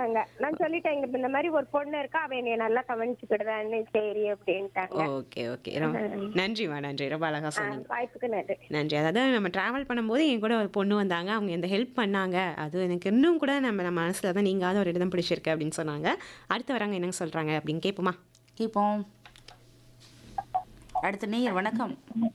சொன்னாங்க நான் சொல்லிட்டேன் இங்க இந்த மாதிரி ஒரு பொண்ணு இருக்கா அவ என்னைய நல்லா கவனிச்சுக்கிடுதான்னு சரி அப்படின்ட்டாங்க ஓகே ஓகே ரொம்ப நன்றிம்மா நன்றி ரொம்ப அழகா சொன்னீங்க வாய்ப்புக்கு நன்றி நன்றி அதாவது நம்ம ட்ராவல் பண்ணும்போது என் கூட ஒரு பொண்ணு வந்தாங்க அவங்க எந்த ஹெல்ப் பண்ணாங்க அது எனக்கு இன்னும் கூட நம்ம நம்ம மனசில் தான் நீங்காத ஒரு இடம் பிடிச்சிருக்கு அப்படின்னு சொன்னாங்க அடுத்து வராங்க என்னங்க சொல்கிறாங்க அப்படின்னு கேட்போமா கேட்போம் அடுத்த நேயர் வணக்கம்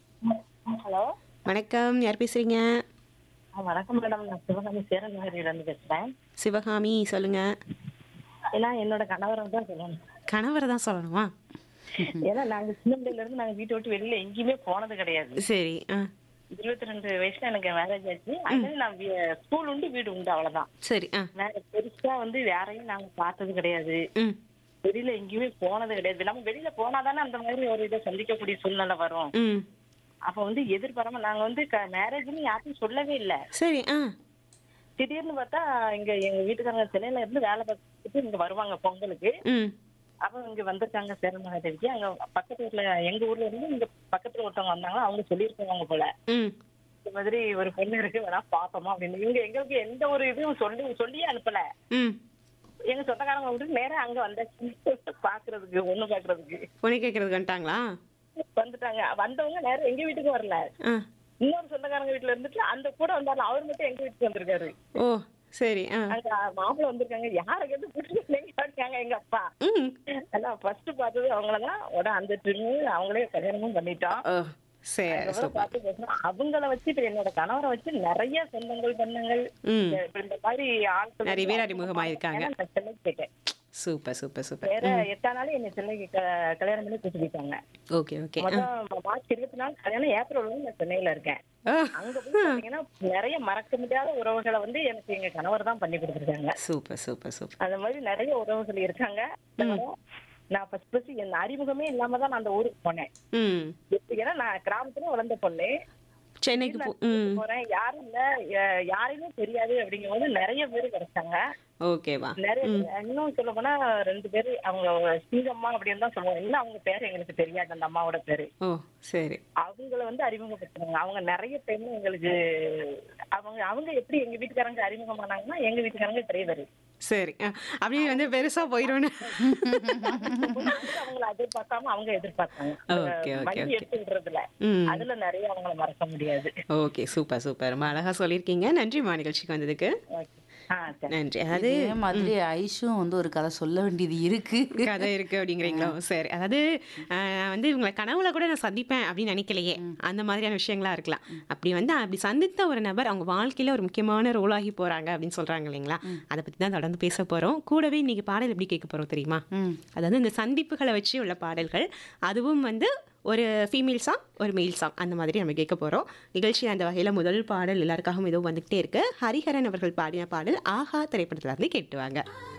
ஹலோ வணக்கம் யார் பேசுகிறீங்க வணக்கம் மேடம் நான் சிவகாமி சேரன் நகரிலிருந்து பேசுறேன் சிவகாமி சொல்லுங்கள் ஏன்னா என்னோட கணவரை தான் சொல்லணும் கணவரை தான் சொல்லணுமா ஏன்னா நாங்க சின்ன பிள்ளைல இருந்து நாங்க வீட்டை விட்டு வெளியில எங்கேயுமே போனது கிடையாது சரி ஆ இருபத்தி ரெண்டு வயசுல எனக்கு மேரேஜ் ஆச்சு அதனால நான் ஸ்கூல் உண்டு வீடு உண்டு அவ்வளவுதான் சரி ஆ வேற பெருசா வந்து யாரையும் நாங்க பார்த்தது கிடையாது ம் வெளியில எங்கேயுமே போனது கிடையாது நம்ம வெளியில போனாதானே அந்த மாதிரி ஒரு இதை சந்திக்கக்கூடிய சூழ்நிலை வரும் ம் அப்ப வந்து எதிர்பாராம நாங்க வந்து மேரேஜ்னு யாருக்கும் சொல்லவே இல்லை சரி ஆ திடீர்னு பார்த்தா இங்க எங்க வீட்டுக்காரங்க சென்னையில இருந்து வேலை பார்த்துட்டு இங்க வருவாங்க பொங்கலுக்கு ம் அப்ப இங்க வந்திருக்காங்க சேரமகாதேவிக்கு அங்க பக்கத்து ஊர்ல எங்க ஊர்ல இருந்து இங்க பக்கத்துல ஒருத்தவங்க வந்தாங்க அவங்க சொல்லியிருக்காங்க போல ம் இந்த மாதிரி ஒரு பொண்ணு இருக்கு வேணா பாப்போமா அப்படின்னு இவங்க எங்களுக்கு எந்த ஒரு இதுவும் சொல்லி சொல்லியே அனுப்பல ம் எங்க சொந்தக்காரங்க விட்டு நேரா அங்க வந்தாச்சு பாக்குறதுக்கு ஒண்ணு பாக்குறதுக்கு பொண்ணு கேட்கறதுக்கு வந்துட்டாங்களா வந்துட்டாங்க வந்தவங்க நேரம் எங்க வீட்டுக்கு வரல ஆ இன்னொரு சொந்தக்காரங்க வீட்டுல இருந்துட்டு அந்த கூட வந்தாலும் அவர் மட்டும் எங்க வீட்டுக்கு வந்திருக்காரு ஓ சரி ஆ அங்க மாப்பிள்ள வந்திருக்காங்க யாரை கேட்டு கூட்டிட்டு எங்க அப்பா ம் அதான் ஃபர்ஸ்ட் பார்த்தது அவங்களதான் உடனே அந்த ட்ரிம்மு அவங்களே கல்யாணமும் பண்ணிட்டோம் ஓ சரி அதுக்கப்புறம் சூப்பர் பார்த்து பேசணும். அவங்கள வச்சு இப்ப என்னோட கணவரை வச்சு நிறைய சொந்தங்கள் பண்ணங்கள் ம் இப்ப இந்த மாதிரி ஆட்கள் நிறைய பேர் அறிமுகமாயிருக்காங்க. ஏன்னா நான் சென்னைக்கு போயிட்டேன் சூப்பர் சூப்பர் சூப்பர் வேற எட்டாம் நாள் என்னை சென்னைக்கு க- கல்யாணம் பண்ணி கூட்டு போயிட்டாங்க ஓகே ஓகே மொத்தம் மார்ச் இருபத்தி நாலு கல்யாணம் ஏப்ரல் வந்து நான் சென்னையில இருக்கேன் ஆ அங்க போய் பாத்தீங்கன்னா நிறைய மறக்க முடியாத உறவுகளை வந்து எனக்கு எங்க கணவர் தான் பண்ணி கொடுத்துருக்காங்க சூப்பர் சூப்பர் சூப்பர் அந்த மாதிரி நிறைய உறவுகள் இருக்காங்க நான் ஃபர்ஸ்ட் ஃபர்ஸ்ட் என் அறிமுகமே இல்லாம தான் நான் அந்த ஊருக்கு போனேன் ம் ஏன்னா நான் கிராமத்துல வளர்ந்த பொண்ணு சென்னைக்கு போ ம் போறேன் யாரும் இல்ல யா- யாரையுமே தெரியாது அப்படிங்கும்போது நிறைய பேர் கிடைச்சாங்க ஓகேவா நிறைய இன்னும் சொல்ல போனா ரெண்டு பேரு அவங்க சிங்கம்மா அப்படின்னு தான் சொல்லுவாங்க இன்னும் அவங்க பேரு எங்களுக்கு தெரியாது அந்த அம்மாவோட பேரு ஓ சரி அவங்கள வந்து அறிமுகப்படுத்துறாங்க அவங்க நிறைய டைம் எங்களுக்கு அவங்க அவங்க எப்படி எங்க வீட்டுக்காரங்க அறிமுகமானாங்கன்னா எங்க வீட்டுக்காரங்க டிரைவர் சரி ஆ, அப்படியே வந்து பெருசா போயிடும்னு அவங்கள எதிர்பார்க்காம அவங்க எதிர்பார்த்தாங்க Okay, okay, வண்டி okay. எடுத்து விடுறதுல ம் அதுல நிறைய அவங்கள மறக்க முடியாது ஓகே சூப்பர் சூப்பர் ரொம்ப அழகா சொல்லியிருக்கீங்க நன்றிம்மா நிகழ்ச்சிக்கு வந்ததுக்கு Okay. ஆ சரி நன்றி அதாவது இதே மாதிரி ஐஷும் வந்து ஒரு கதை சொல்ல வேண்டியது இருக்கு கதை இருக்கு அப்படிங்கிறீங்களோ சரி அதாவது ஆஹ், நான் வந்து இவங்களை கனவுல கூட நான் சந்திப்பேன் அப்படின்னு நினைக்கலையே அந்த மாதிரியான விஷயங்களா இருக்கலாம் அப்படி வந்து அப்படி சந்தித்த ஒரு நபர் அவங்க வாழ்க்கையில ஒரு முக்கியமான ரோல் ஆகி போறாங்க அப்படின்னு சொல்றாங்க இல்லைங்களா அதை பத்தி தான் தொடர்ந்து பேச போறோம் கூடவே இன்னைக்கு பாடல் எப்படி கேட்க போறோம் தெரியுமா ம் அதாவது இந்த சந்திப்புகளை வச்சு உள்ள பாடல்கள் அதுவும் வந்து ஒரு ஃபீமேல் சாங் ஒரு மெயில் சாங் அந்த மாதிரி நம்ம கேட்க போகிறோம் நிகழ்ச்சி அந்த வகையில் முதல் பாடல் எல்லாருக்காகவும் ஏதோ வந்துகிட்டே இருக்கு ஹரிஹரன் அவர்கள் பாடின பாடல் ஆஹா திரைப்படத்துல இருந்து கேட்டுவாங்க